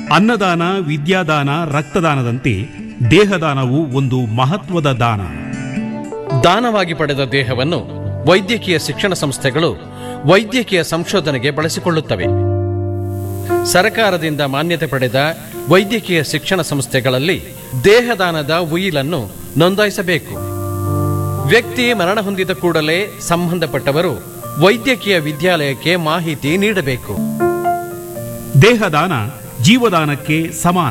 ಅನ್ನದಾನ ವಿದ್ಯಾದಾನ ರಕ್ತದಾನದಂತೆ ದೇಹದಾನವು ಒಂದು ಮಹತ್ವದ ದಾನ ದಾನವಾಗಿ ಪಡೆದ ದೇಹವನ್ನು ವೈದ್ಯಕೀಯ ಶಿಕ್ಷಣ ಸಂಸ್ಥೆಗಳು ವೈದ್ಯಕೀಯ ಸಂಶೋಧನೆಗೆ ಬಳಸಿಕೊಳ್ಳುತ್ತವೆ ಸರಕಾರದಿಂದ ಮಾನ್ಯತೆ ಪಡೆದ ವೈದ್ಯಕೀಯ ಶಿಕ್ಷಣ ಸಂಸ್ಥೆಗಳಲ್ಲಿ ದೇಹದಾನದ ಉಯಿಲನ್ನು ನೋಂದಾಯಿಸಬೇಕು ವ್ಯಕ್ತಿ ಮರಣ ಹೊಂದಿದ ಕೂಡಲೇ ಸಂಬಂಧಪಟ್ಟವರು ವೈದ್ಯಕೀಯ ವಿದ್ಯಾಲಯಕ್ಕೆ ಮಾಹಿತಿ ನೀಡಬೇಕು ದೇಹದಾನ ಜೀವದಾನಕ್ಕೆ ಸಮಾನ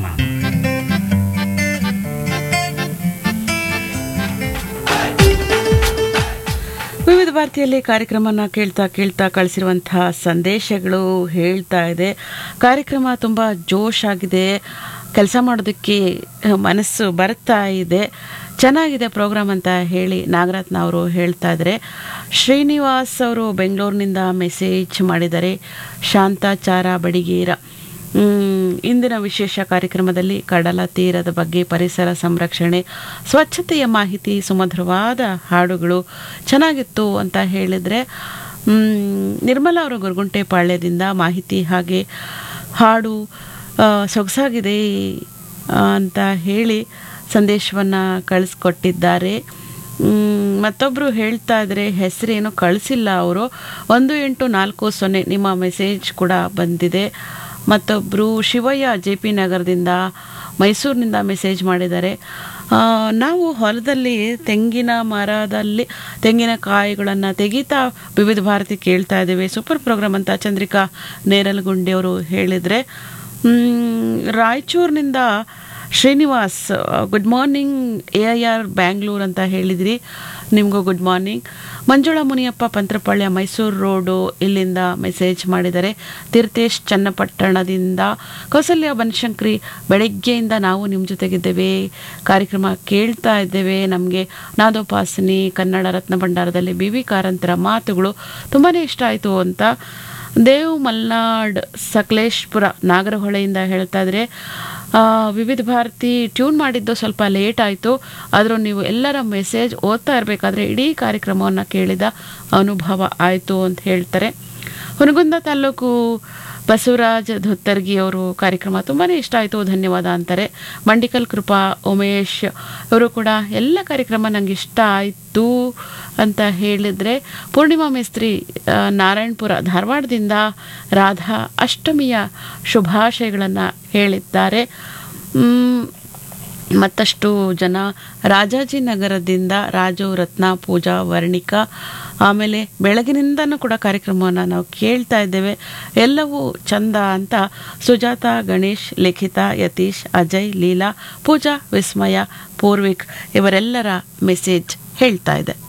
ವಿವಿಧ ಭಾರತಿಯಲ್ಲಿ ಕಾರ್ಯಕ್ರಮನ ಕೇಳ್ತಾ ಕೇಳ್ತಾ ಕಳಿಸಿರುವಂತಹ ಸಂದೇಶಗಳು ಹೇಳ್ತಾ ಇದೆ ಕಾರ್ಯಕ್ರಮ ತುಂಬ ಜೋಶ್ ಆಗಿದೆ ಕೆಲಸ ಮಾಡೋದಕ್ಕೆ ಮನಸ್ಸು ಬರ್ತಾ ಇದೆ ಚೆನ್ನಾಗಿದೆ ಪ್ರೋಗ್ರಾಮ್ ಅಂತ ಹೇಳಿ ನಾಗರತ್ನ ಅವರು ಹೇಳ್ತಾ ಇದ್ದಾರೆ ಶ್ರೀನಿವಾಸ್ ಅವರು ಬೆಂಗಳೂರಿನಿಂದ ಮೆಸೇಜ್ ಮಾಡಿದ್ದಾರೆ ಶಾಂತಾಚಾರ ಬಡಿಗೇರ ಮ್, ಇಂದಿನ ವಿಶೇಷ ಕಾರ್ಯಕ್ರಮದಲ್ಲಿ ಕಡಲ ತೀರದ ಬಗ್ಗೆ ಪರಿಸರ ಸಂರಕ್ಷಣೆ ಸ್ವಚ್ಛತೆಯ ಮಾಹಿತಿ ಸುಮಧುರವಾದ ಹಾಡುಗಳು ಚೆನ್ನಾಗಿತ್ತು ಅಂತ ಹೇಳಿದರೆ ಮ್, ನಿರ್ಮಲಾ ಅವರು ಗುರುಗುಂಟೆ ಪಾಳ್ಯದಿಂದ ಮಾಹಿತಿ ಹಾಗೆ ಹಾಡು ಆ, ಸೊಗಸಾಗಿದೆ ಆ, ಅಂತ ಹೇಳಿ ಸಂದೇಶವನ್ನು ಕಳಿಸ್ಕೊಟ್ಟಿದ್ದಾರೆ ಮ್, ಮತ್ತೊಬ್ಬರು ಹೇಳ್ತಾ ಇದ್ದಾರೆ ಹೆಸರೇನು ಕಳಿಸಿಲ್ಲ ಅವರು ಒಂದು ಎಂಟು ನಾಲ್ಕು ಸೊನ್ನೆ ನಿಮ್ಮ ಮೆಸೇಜ್ ಕೂಡ ಬಂದಿದೆ ಮತ್ತೊಬ್ಬರು ಶಿವಯ್ಯ ಜೆ ಪಿ ನಗರದಿಂದ ಮೈಸೂರಿನಿಂದ ಮೆಸೇಜ್ ಮಾಡಿದ್ದಾರೆ ಆ, ನಾವು ಹೊಲದಲ್ಲಿ ತೆಂಗಿನ ಮರದಲ್ಲಿ ತೆಂಗಿನಕಾಯಿಗಳನ್ನು ತೆಗಿತಾ ವಿವಿಧ ಭಾರತಿ ಕೇಳ್ತಾ ಇದ್ದೇವೆ ಸೂಪರ್ ಪ್ರೋಗ್ರಾಮ್ ಅಂತ ಚಂದ್ರಿಕಾ ನೇರಲಗುಂಡಿ ಅವರು ಹೇಳಿದರೆ ರಾಯಚೂರಿನಿಂದ Srinivas good morning A I R Bangalore ಅಂತ ಹೇಳಿದ್ರಿ ನಿಮಗೂ good morning Manjula Muniyappa Panthrapalya Mysore road ಇಲ್ಲಿಂದ ಮೆಸೇಜ್ ಮಾಡಿದ್ದಾರೆ ತೀರ್ಥೇಶ್ ಚನ್ನಪಟ್ಟಣದಿಂದ ಕೌಸಲ್ಯ ಬನಶಂಕರಿ ಬೆಳಗ್ಗೆಯಿಂದ ನಾವು ನಿಮ್ಮ ಜೊತೆಗಿದ್ದೇವೆ ಕಾರ್ಯಕ್ರಮ ಕೇಳ್ತಾ ಇದ್ದೇವೆ ನಮಗೆ ನಾದೋಪಾಸನಿ ಕನ್ನಡ ರತ್ನ ಭಂಡಾರದಲ್ಲಿ ಬಿ ವಿ ಕಾರಂತರ ಮಾತುಗಳು ತುಂಬಾ ಇಷ್ಟ ಆಯಿತು ಅಂತ ದೇವ್ ಮಲ್ನಾಡ್ ಸಕಲೇಶ್ಪುರ ನಾಗರಹೊಳೆಯಿಂದ ಹೇಳ್ತಾ ಇದ್ರೆ ಆ, ವಿವಿಧ ಭಾರತಿ ಟ್ಯೂನ್ ಮಾಡಿದ್ದು ಸ್ವಲ್ಪ ಲೇಟ್ ಆಯಿತು ಆದರೂ ನೀವು ಎಲ್ಲರ ಮೆಸೇಜ್ ಓದ್ತಾ ಇರಬೇಕಾದ್ರೆ ಇಡೀ ಕಾರ್ಯಕ್ರಮವನ್ನು ಕೇಳಿದ ಅನುಭವ ಆಯಿತು ಅಂತ ಹೇಳ್ತಾರೆ ಹುನಗುಂದ ತಾಲೂಕು ಬಸವರಾಜ್ ಧುತ್ತರ್ಗಿ ಅವರು ಕಾರ್ಯಕ್ರಮ ತುಂಬಾ ಇಷ್ಟ ಆಯಿತು ಧನ್ಯವಾದ ಅಂತಾರೆ ಮಂಡಿಕಲ್ ಕೃಪಾ ಉಮೇಶ್ ಇವರು ಕೂಡ ಎಲ್ಲ ಕಾರ್ಯಕ್ರಮ ನಂಗೆ ಇಷ್ಟ ಆಯಿತು ಅಂತ ಹೇಳಿದರೆ ಪೂರ್ಣಿಮಾ ಮೇಸ್ತ್ರಿ ಆ, ನಾರಾಯಣಪುರ ಧಾರವಾಡದಿಂದ ರಾಧಾ ಅಷ್ಟಮಿಯ ಶುಭಾಶಯಗಳನ್ನು ಹೇಳಿದ್ದಾರೆ ಮ್, ಮತ್ತಷ್ಟು ಜನ ರಾಜಾಜಿನಗರದಿಂದ ರಾಜು ರತ್ನ ಪೂಜಾ ವರ್ಣಿಕಾ ಆಮೇಲೆ ಬೆಳಗಿನಿಂದನೂ ಕೂಡ ಕಾರ್ಯಕ್ರಮವನ್ನು ನಾವು ಕೇಳ್ತಾ ಇದ್ದೇವೆ ಎಲ್ಲವೂ ಚಂದ ಅಂತ ಸುಜಾತ ಗಣೇಶ್ ಲಿಖಿತ ಯತೀಶ್ ಅಜಯ್ ಲೀಲಾ ಪೂಜಾ ವಿಸ್ಮಯ ಪೂರ್ವಿಕ್ ಇವರೆಲ್ಲರ ಮೆಸೇಜ್ ಹೇಳ್ತಾ ಇದೆ